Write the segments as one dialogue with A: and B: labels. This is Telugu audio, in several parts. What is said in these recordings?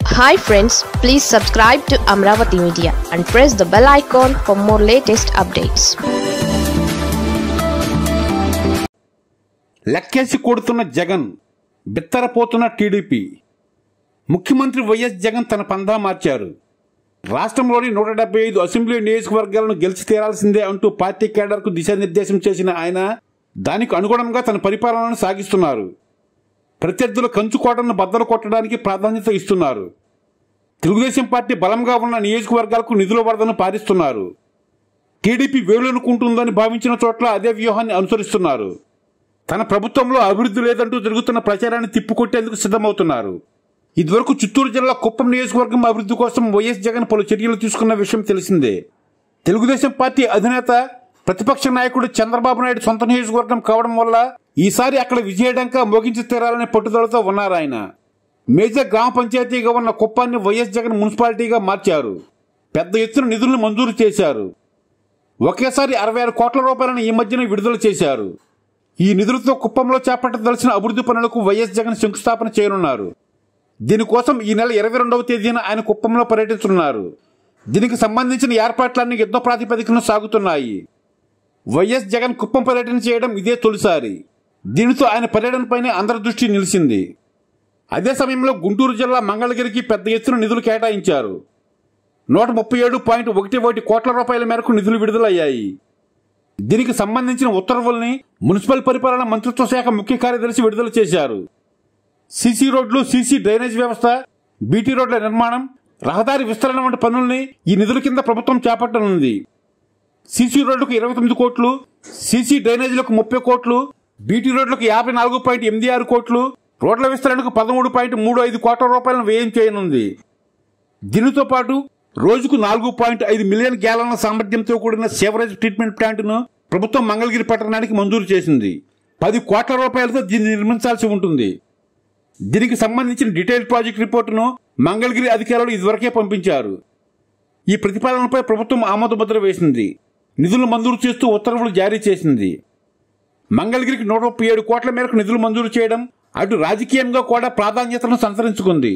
A: hi friends please subscribe to Amaravati media and press the bell icon for more latest updates
B: లెక్కేసి కొడుతున్న జగన్ బిత్తరపోతున్న టీడీపీ ముఖ్యమంత్రి వైఎస్ జగన్ తన పందా మార్చారు రాష్ట్రంలోని నూట డెబ్బై ఐదు అసెంబ్లీ నియోజకవర్గాలను గెలిచి తీరాల్సిందే అంటూ పార్టీ కేడర్కు దిశానిర్దేశం చేసిన ఆయన దానికి అనుగుణంగా తన పరిపాలనను సాగిస్తున్నారు ప్రత్యర్థుల కంచుకోటను బద్దలు కొట్టడానికి ప్రాధాన్యత ఇస్తున్నారు తెలుగుదేశం పార్టీ బలంగా ఉన్న నియోజకవర్గాలకు నిధుల వరదను పారిస్తున్నారు టీడీపీ వేలునుకుంటుందని భావించిన చోట్ల అదే వ్యూహాన్ని అనుసరిస్తున్నారు తన ప్రభుత్వంలో అభివృద్ధి లేదంటూ జరుగుతున్న ప్రచారాన్ని తిప్పికొట్టేందుకు సిద్ధమవుతున్నారు ఇదివరకు చిత్తూరు జిల్లా కుప్పం నియోజకవర్గం అభివృద్ధి కోసం వైఎస్ జగన్ పలు చర్యలు తీసుకున్న విషయం తెలిసిందే తెలుగుదేశం పార్టీ అధినేత ప్రతిపక్ష నాయకుడు చంద్రబాబు నాయుడు సొంత నియోజకవర్గం కావడం వల్ల ఈసారి అక్కడ విజయడంక మోగించి తీరాలనే పట్టుదలతో ఉన్నారు ఆయన మేజర్ గ్రామ పంచాయతీగా ఉన్న కుప్పాన్ని వైఎస్ జగన్ మున్సిపాలిటీగా మార్చారు పెద్ద ఎత్తున నిధులను మంజూరు చేశారు ఒకేసారి అరవై ఆరు కోట్ల రూపాయలను ఈ మధ్యన విడుదల చేశారు ఈ నిధులతో కుప్పంలో చేపట్టదలసిన అభివృద్ధి పనులకు వైఎస్ జగన్ శంకుస్థాపన చేయనున్నారు దీనికోసం ఈ నెల ఇరవై రెండవ తేదీన ఆయన కుప్పంలో పర్యటించనున్నారు దీనికి సంబంధించిన ఏర్పాట్లన్నీ యుద్ధ ప్రాతిపదికన సాగుతున్నాయి వైఎస్ జగన్ కుప్పం పర్యటన చేయడం ఇదే తొలిసారి దీనితో ఆయన పర్యటనపైనే అందరి దృష్టి నిలిచింది అదే సమయంలో గుంటూరు జిల్లా మంగళగిరికి పెద్ద ఎత్తున నిధులు కేటాయించారు నూట ముప్పై ఏడు పాయింట్ ఒకటి ఒకటి కోట్ల రూపాయల మేరకు నిధులు విడుదలయ్యాయి దీనికి సంబంధించిన ఉత్తర్వుల్ని మున్సిపల్ పరిపాలన మంత్రిత్వ శాఖ ముఖ్య కార్యదర్శి విడుదల చేశారు సీసీ రోడ్లు సీసీ డ్రైనేజ్ వ్యవస్థ బీటీ రోడ్ల నిర్మాణం రహదారి విస్తరణ వంటి పనుల్ని ఈ నిధుల కింద ప్రభుత్వం చేపట్టనుంది సీసీ రోడ్లకు ఇరవై తొమ్మిది కోట్లు సీసీ డ్రైనేజీలకు ముప్పై కోట్లు బీటీ రోడ్లకు యాభై నాలుగు పాయింట్ ఎనిమిది ఆరు కోట్లు రోడ్ల విస్తరణకు పదమూడు పాయింట్ మూడు ఐదు కోట్ల రూపాయలను వ్యయం చేయనుంది దీనితో పాటు రోజుకు నాలుగు పాయింట్ ఐదు మిలియన్ గ్యాలన్ల సామర్థ్యంతో కూడిన సేవరేజ్ ట్రీట్మెంట్ ప్లాంట్ను ప్రభుత్వం మంగళగిరి పట్టణానికి మంజూరు చేసింది పది కోట్ల రూపాయలతో దీన్ని నిర్మించాల్సి ఉంటుంది దీనికి సంబంధించిన డీటెయిల్ ప్రాజెక్ట్ రిపోర్టును మంగళగిరి అధికారులు ఇదివరకే పంపించారు ఈ ప్రతిపాదనపై ప్రభుత్వం ఆమోదముద్ర వేసింది నిధులు మంజూరు చేస్తూ ఉత్తర్వులు జారీ చేసింది మంగళగిరికి నూట ముప్పై ఏడు కోట్ల మేరకు నిధులు మంజూరు చేయడం అటు రాజకీయంగా కూడా ప్రాధాన్యతను సంతరించుకుంది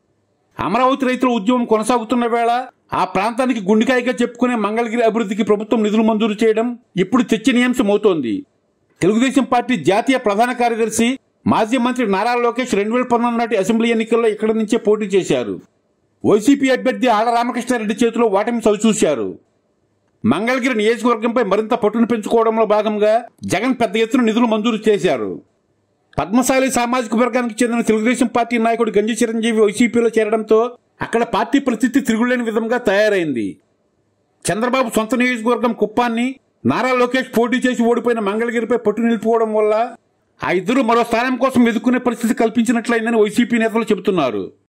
B: అమరావతి రైతుల ఉద్యమం కొనసాగుతున్న వేళ ఆ ప్రాంతానికి గుండెకాయగా చెప్పుకునే మంగళగిరి అభివృద్ధికి ప్రభుత్వం నిధులు మంజూరు చేయడం ఇప్పుడు చర్చనీయాంశమవుతోంది తెలుగుదేశం పార్టీ జాతీయ ప్రధాన కార్యదర్శి మాజీ మంత్రి నారా లోకేష్ రెండు వేల పంతొమ్మిది నాటి అసెంబ్లీ ఎన్నికల్లో ఇక్కడి నుంచే పోటీ చేశారు వైసీపీ అభ్యర్థి ఆళ్ల రామకృష్ణారెడ్డి చేతిలో ఓటమి చవిచూశారు మంగళగిరి నియోజకవర్గంపై మరింత పట్టును పెంచుకోవడంలో భాగంగా జగన్ పెద్ద ఎత్తున నిధులు మంజూరు చేశారు పద్మశాలి సామాజిక వర్గానికి చెందిన తెలుగుదేశం పార్టీ నాయకుడు గంజి చిరంజీవి వైసీపీలో చేరడంతో అక్కడ పార్టీ పరిస్థితి తిరుగులేని విధంగా తయారైంది చంద్రబాబు సొంత నియోజకవర్గం కుప్పాన్ని నారా లోకేష్ పోటీ చేసి ఓడిపోయిన మంగళగిరిపై పట్టు నిలిపిపోవడం వల్ల ఆ ఇద్దరు మరో స్థానం కోసం వెతుక్కునే పరిస్థితి కల్పించినట్లయిందని వైసీపీ నేతలు చెబుతున్నారు